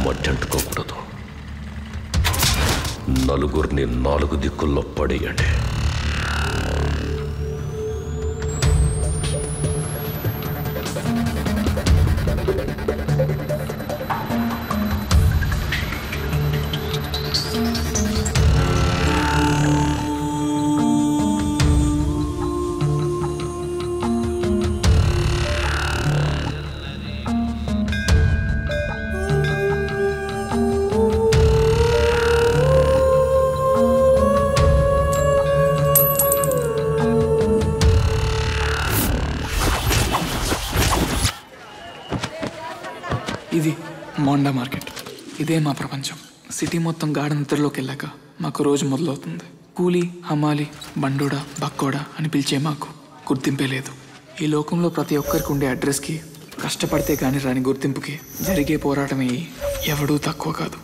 మధ్య అంటుకోకూడదు నలుగురిని నాలుగు దిక్కుల్లో పడేయండి ఇది మోండా మార్కెట్ ఇదే మా ప్రపంచం సిటీ మొత్తం గాఢ నిద్రలోకి వెళ్ళాక మాకు రోజు మొదలవుతుంది కూలీ హమాలి బండోడా బక్కోడా అని పిలిచే మాకు గుర్తింపే లేదు ఈ లోకంలో ప్రతి ఒక్కరికి ఉండే అడ్రస్కి కష్టపడితే కానీ రాని గుర్తింపుకి జరిగే పోరాటమే ఈ ఎవడూ తక్కువ కాదు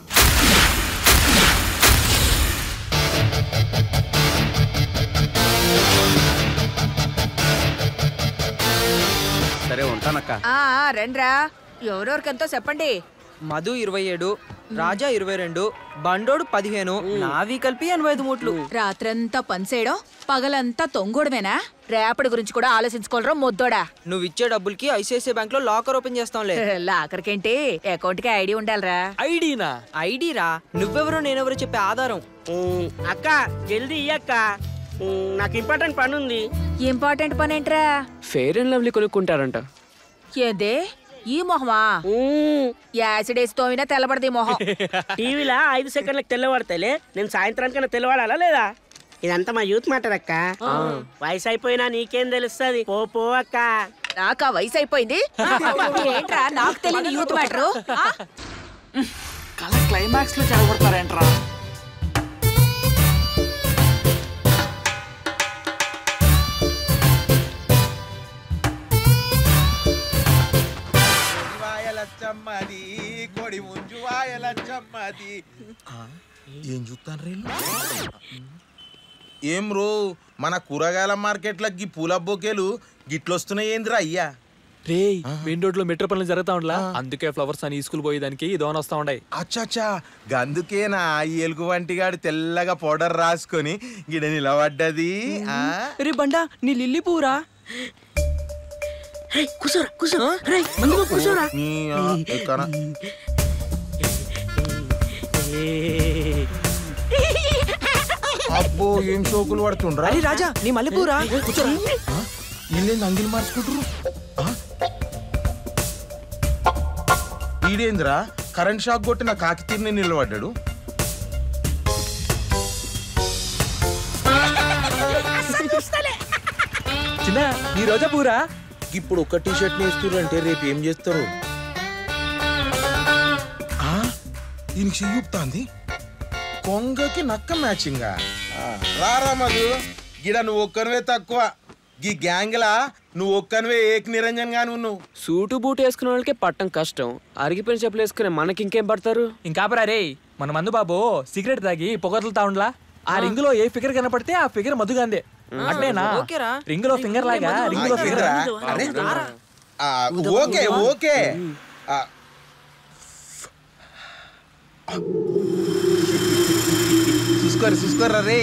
సరే ఉంటానక్క ఆ ఆ, రండ్రా ఎవరెవరికెంతో చెప్పండి మధు ఇరవై ఏడు రాజా ఇరవై రెండు బండోడు పదిహేను నావి కలిపి ఎనభై ఐదు మూట్లు రాత్రంతా పనిసేయడం పగలంతా తొంగోడమేనా రేపటి గురించి కూడా ఆలోచించుకోలరా మొద్దోడా నువ్వు ఇచ్చే డబ్బులకి ఐసిఐసిఐ బ్యాంక్ లో లాకర్ ఓపెన్ చేస్తాంలే లాకర్కేంటి అకౌంట్ కి ఐడి ఉండాలిరా ఐడినా ఐడి రా నువ్వెవరో నేనెవరో చెప్పే ఆధారం అక్క జల్దీ ఇయ్యక్క ఉమ్, నాకు ఇంపార్టెంట్ పని ఉంది ఇంపార్టెంట్ పని ఏంట్రా ఫెయిర్ అండ్ లవ్లీ కొనుక్కుంటారంట ఏదే ఈ మొహమా యాసిడ్ వేసి తోమినా తెల్లబడది ఈ మొహం టీవీలో ఐదు సెకండ్లకు తెల్లవాడతాయిలే నేను సాయంత్రానికన్నా తెల్లవాడాలా లేదా ఇదంతా మా యూత్ మ్యాటర్ అక్క వయసు అయిపోయినా నీకేం తెలుస్తుంది పో పో అక్క నాకు ఆ వయసు అయిపోయింది ఏంట్రా నాకు తెలియని యూత్ మ్యాటరు కళ క్లైమాక్స్ లో చెడగొడతారేంట్రా వాయలచ్చమ్మది కొడి ముంజు వాయలచ్చమ్మది ఏం చూస్తాను రేళ్ళు ఏం రో మన కూరగాయల మార్కెట్లకి పూల బొకేలు గిట్లొస్తున్నాయి ఏందిరా అయ్యా రే మెయిన్ రోడ్ లో మెట్రో పనులు జరుగుతా ఉండలా అందుకే ఫ్లవర్స్ అని స్కూల్ పోయేదానికి దోన వస్తా ఉండాయి అచ్చచ్చా గందుకేనా ఈ ఎలుగు వంటిగాడు తెల్లగా పౌడర్ రాసుకొని గిడ నిలబడ్డది ఆ? రే బండా నీ లిల్లీ పూరా కూర్చోరా కూర్చో రేయ్, ముందుగా కూర్చోరా నీ, ఆ, ఎక్కన. అబ్బో ఏం సోకులు పడుతుండ్రా అరే రాజా నీ మల్లె పూరా కూర్చోరా వీళ్ళేంది అంగిలు మార్చుకుంటారు ఈడేంద్రా కరెంట్ షాక్ కొట్టిన కాకి తీరిని నిలబడ్డాడు చిన్న నీ రోజా పూరా ఇప్పుడు ఒక్క టీ షర్ట్ వేస్తుర్రంటే రేపు ఏం చేస్తారు ఆ, దీనికి చెయ్యుపుతాంది కొంగకి నక్క మ్యాచింగా రారా మధు గిడ నువ్వు ఒక్కనివే తక్కువ గీ గ్యాంగ్లా నువ్వు ఒక్కనివే ఏక నిరంజన్ గా నువ్వు సూటు బూట్ వేసుకునే వాళ్ళకే పట్టం కష్టం అరిగిపోయిన చెప్పులు వేసుకునే మనకి ఇంకేం పడతారు ఇంకాపరా రే మన మందు బాబు సిగరెట్ తాగి పొగరులుతా ఉండలా ఆ రింగ్ లో ఏ ఫిగర్ కనపడితే ఆ ఫిగర్ మధుగాందే అట్నేనా ఓకేరా. రింగ్ లో ఫింగర్ లాగా రింగ్ లో ఫిగర్ అరే ఆ, ఓకే ఓకే ఆ, చూసుకోరు చూసుకోర్రా రే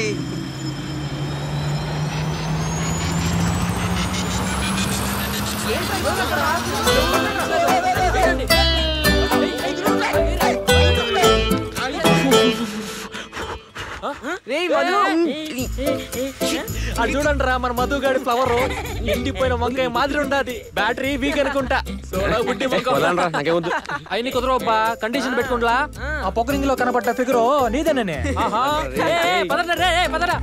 రే మధు అది చూడండి రా మన మధుగాడి ఫ్లవర్ ఎండిపోయిన వంకాయ మాదిరి ఉండాది బ్యాటరీ వీక్ అనుకుంటా సోడా బుడ్డి వదలండ్రా, నాకేమొద్దు. అయిన కుదరవబ్బా కండిషన్ పెట్టుకుంటా ఆ పొగరింగ్ లో కనపడ్డ ఫిగర్ నీదేనే ఆహా ఏ, ఏ, పదరా రే, ఏ, పదరా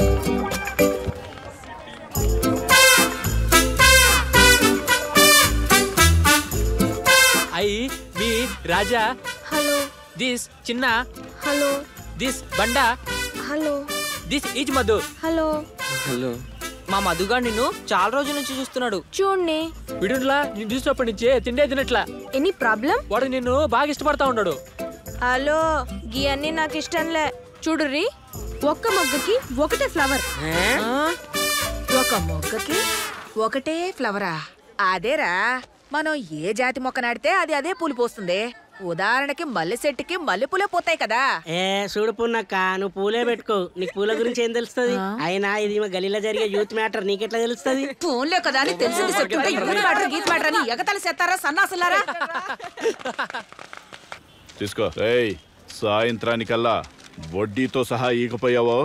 ఐ మీ రాజా హలో దిస్ చిన్న హలో దిస్ బండా hello this is Madhu hello hello మా మధుగా నిన్ను చాలా రోజుల నుంచి చూస్తున్నాడు చూడండి విడుండ్లా నేను చూసినప్పటి నుంచి తిండే తినట్లా ఎనీ ప్రాబ్లం వాడు నిన్ను బాగా ఇష్టపడతా ఉన్నాడు హలో గీ అన్ని నాకు ఇష్టంలే చూడుర్రి ఒక్క మొగ్గకి ఒకటే ఫ్లవర్ ఒక మొగ్గకి ఒకటే ఫ్లవరా అదేరా మనం ఏ జాతి మొక్క నాటితే అది అదే పూలు పోస్తుంది ఉదాహరణకి మల్లె చెట్టుకి మల్లెపూలే పోతాయి కదా ఏ చూడు పున్నక్క నువ్వు పూలే పెట్టుకో నీకు పూల గురించి ఏం తెలుస్తుంది అయినా ఇది మా గలీలో జరిగే యూత్ మ్యాటర్ నీకెట్లా తెలుస్తుంది ఫోన్లే కదా అని తెలిసింది చెప్తుంటే యూత్ మ్యాటర్ గీత్ మ్యాటర్ అని ఎగతలు సెత్తారా సన్నాసులారా తీసుకో ఏయ్ సాయంత్రానికల్లా వడ్డీతో సహా ఈకపోయావో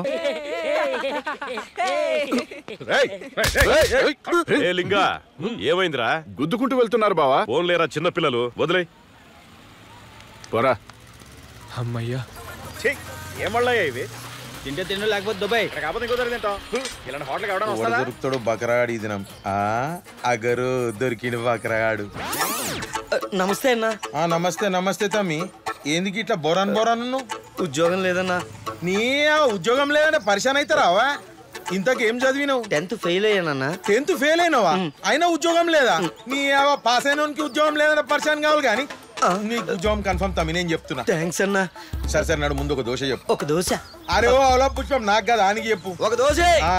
ఏ లింగా ఏమైందిరా గుద్దుకుంటూ వెళ్తున్నారు బావా ఫోన్ లేరా చిన్నపిల్లలు వదిలే పోరా అమ్మయ్యా ఏమళ్ళయ్యా ఇవి తింటే తిండు లేకపోతే దుబాయ్ కాకపోతే ఇంకో తింటాం ఇలాంటి హోటల్ కావడం ఎవడు దొరుకుతాడు బకరాగాడు ఈ దినం ఆ అగరు దొరికిన బకరాగాడు నమస్తే అన్న ఆ నమస్తే నమస్తే తమ్మి ఎందుకు ఇట్లా బొరాన్ బొరాన్ నువ్వు ఉద్యోగం లేదన్నా నీ ఆ ఉద్యోగం లేదంటే పరిశాన్ అయితే రావా ఇంతకేం చదివినావు టెన్త్ ఫెయిల్ అయ్యానన్నా టెన్త్ ఫెయిల్ అయినావా అయినా ఉద్యోగం లేదా నీ ఆ పాస్ అయినోనికి ఉద్యోగం లేదంటే పరిశాన్ కావాలి కానీ నీకు ఉద్యోగం కన్ఫర్మ్ తమ్మి నేను చెప్తున్నా థ్యాంక్స్ అన్నా సరే సరే నాడు ముందు ఒక దోశ చెప్పు ఒక దోశ అరే ఓ అవలా పుష్పం నాకు కదా ఆనికి చెప్పు ఒక దోశ ఆ,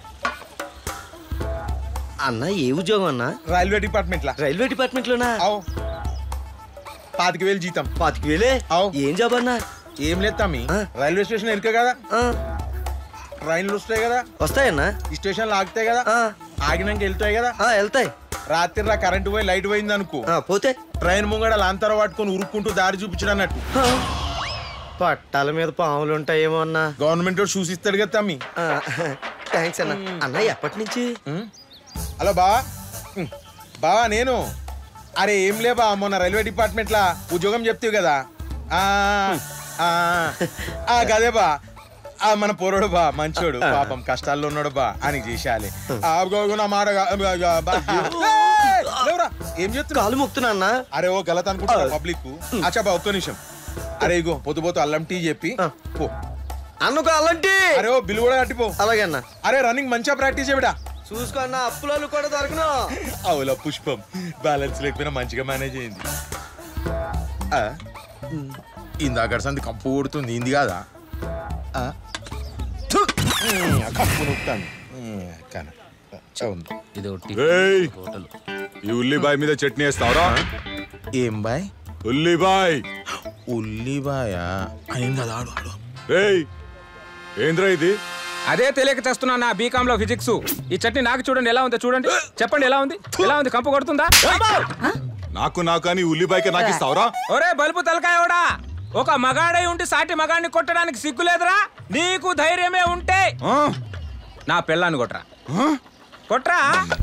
అన్న ఏ ఉద్యోగం అన్నా రైల్వే డిపార్ట్మెంట్ లా రైల్వే డిపార్ట్మెంట్ లోనా అవు పాతిక వేలు జీతం పాతిక వేలే అవు. ఏం జాబ్ అన్నా ఏం లేదు తమ్మి ఆ. రైల్వే స్టేషన్ ఎరికే కదా ఆ, ట్రైన్లు వస్తాయి కదా వస్తాయన్నా ఈ స్టేషన్ ఆగుతాయి కదా ఆ, ఆగినాక వెళ్తాయి కదా ఆ, వెళ్తాయి రాత్రి రా కరెంట్ పోయి లైట్ పోయింది అనుకో ఆ, పోతే ట్రైన్ ముంగడ లాంతర పట్టుకొని ఉరుక్కుంటూ దారి చూపించడం అన్నట్టు ఆ, పట్టాల మీద పాములు ఉంటాయేమో అన్నా గవర్నమెంట్ వాడు చూసి ఇస్తాడు కదా తమ్మి థ్యాంక్స్ అన్న అన్న ఎప్పటి నుంచి ఉం? హలో బావా ఉం. బావా నేను అరే ఏం లే బా మొన్న రైల్వే డిపార్ట్మెంట్ లా ఉద్యోగం చెప్తావు కదా ఆ ఆ, ఆ గదే బా ఆ మన పోరడు బా మంచోడు పాపం కష్టాల్లో ఉన్నాడు బా అని చేసేయాలి ఆ, గో, గో, నా మాట గా- గా- గా- బా. ఏయ్, లేవురా, ఏం చెప్తున్నా కాలు మొక్కుతున్నా అన్న అరే ఓ గలత్ అనుకుంటా పబ్లిక్ అచ్చా బా ఒక్క నిమిషం అరే ఇగో పొద్దు పోతూ అల్లం టీ చెప్పి ఆ. పో అన్నకు అలాంటి అరే ఓ బిల్లు కూడా కట్టిపో అలాగే అన్న అరే రన్నింగ్ మంచిగా ప్రాక్టీస్ చేయబిడా చూసుకో అన్న అప్పులలో కూడా దొరకను అవులా పుష్పం బ్యాలెన్స్ లేకపోయినా మంచిగా మేనేజ్ అయింది ఆ, ఇందాక సంది కంపు కొడుతుంది ఇంది కాదా ఆ, థు, ఉమ్, ఆ కప్పు నొక్కుతాను ఉమ్, కానీ, చౌంది. ఏయ్ ఈ ఉల్లిబాయ్ మీద చట్నీ వేస్తావరా ఏం బాయ్ ఉల్లిబాయ్ ఉల్లిబాయా అయింది కదా ఆడు ఆడు ఏయ్ ఏంద్రా ఇది అదే తెలియక తెస్తున్నా నా బీకామ్ లో ఫిజిక్స్ ఈ చట్నీ నాకు చూడండి ఎలా ఉందో చూడండి చెప్పండి ఎలా ఉంది ఎలా ఉంది కంపు కొడుతుందా నాకు నాకు అని ఉల్లిబాయ్కి నాకు ఇస్తావరా ఒరే బల్బు తలకాయోడా ఒక మగాడై ఉండి సాటి మగాడిని కొట్టడానికి సిగ్గులేదురా నీకు ధైర్యమే ఉంటే నా పిల్లాన్ని కొట్రా కొట్రా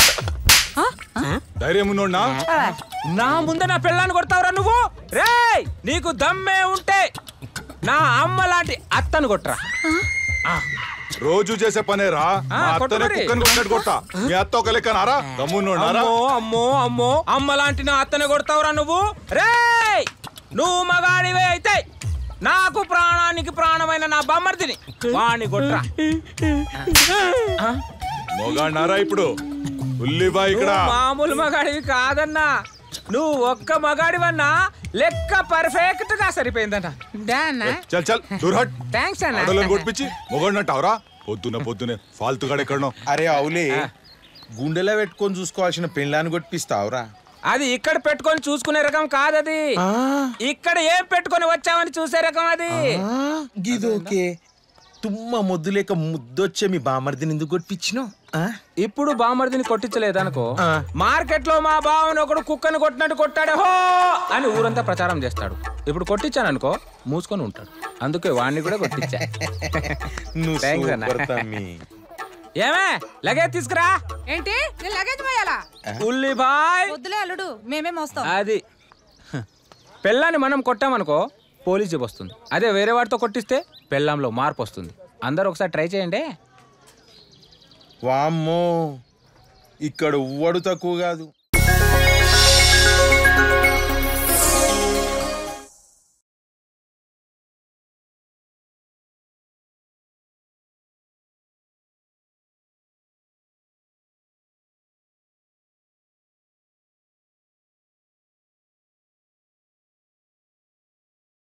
ధైర్యం ఉన్నోడ్నా నా ముందే నా పిల్లాన్ని కొడతావురా నువ్వు రేయ్ నీకు దమ్మే ఉంటే నా అమ్మ లాంటి అత్తను కొట్రా రోజు చేసే పనేరా ఆ, మా కొట్టు అత్తనే మరి. కుక్కని కొట్టినట్టు కొడతా మీ అత్త ఒక లెక్కనారా దమ్మున్నోడ్నారా అమ్మో అమ్మో అమ్మో అమ్మ లాంటి నా అత్తని కొడతావురా నువ్వు రేయ్ నువ్వు మగాడివే అయితే నాకు ప్రాణానికి ప్రాణమైన నా బమ్మర్దిని వాణ్ణి కొట్రా ఆ? మొగాడినారా ఇప్పుడు ఉల్లిబాయ్ ఇక్కడ నువ్వు మామూలు మగాడివి కాదన్నా నువ్వు ఒక్క మగాడివన్నా లెక్క పర్ఫెక్ట్ గా సరిపోయిందన్న డాన్నా చల్ చల్ దూర్ హట్ థ్యాంక్స్ అన్న ఆడోళ్ళని కొట్టించి మొగడినట్టావరా పొద్దున పొద్దునే ఫాల్తుగాడు ఎక్కడనో అరే అవులే గుండెలో పెట్టుకొని చూసుకోవాల్సిన పెళ్ళాన్ని కొట్టిస్తావురా అది ఇక్కడ పెట్టుకొని చూసుకునే రకం కాదది ఇక్కడ ఏం పెట్టుకొని వచ్చామని చూసే రకం అది గిదోకే తుమ్మ మొద్దు లేక ముద్దొచ్చే మీ బామర్దిని ఎందుకు కొట్టించినావు ఇప్పుడు బామర్దిని కొట్టించలేదనుకో ఆ. మార్కెట్ లో మా బావని ఒకడు కుక్కని కొట్టినట్టు కొట్టాడే హో అని ఊరంతా ప్రచారం చేస్తాడు ఇప్పుడు కొట్టించాను అనుకో మూసుకొని ఉంటాడు అందుకే వాడిని కూడా కొట్టించా నువ్వు Thanks అన్న. సూపర్ తమ్మి ఏమే లగేజ్ తీసుకురా ఏంటి నేను లగేజ్ మోయాలా ఉల్లిబాయ్ వద్దులే అల్లుడు మేమే మోస్తాం అది హ. పెళ్ళాన్ని మనం కొట్టామనుకో పోలీస్ జీప్ వస్తుంది అదే వేరే వాడితో కొట్టిస్తే పెళ్ళాంలో మార్పు వస్తుంది అందరూ ఒకసారి ట్రై చేయండి వామ్మో ఇక్కడ ఉవ్వడు తక్కువ కాదు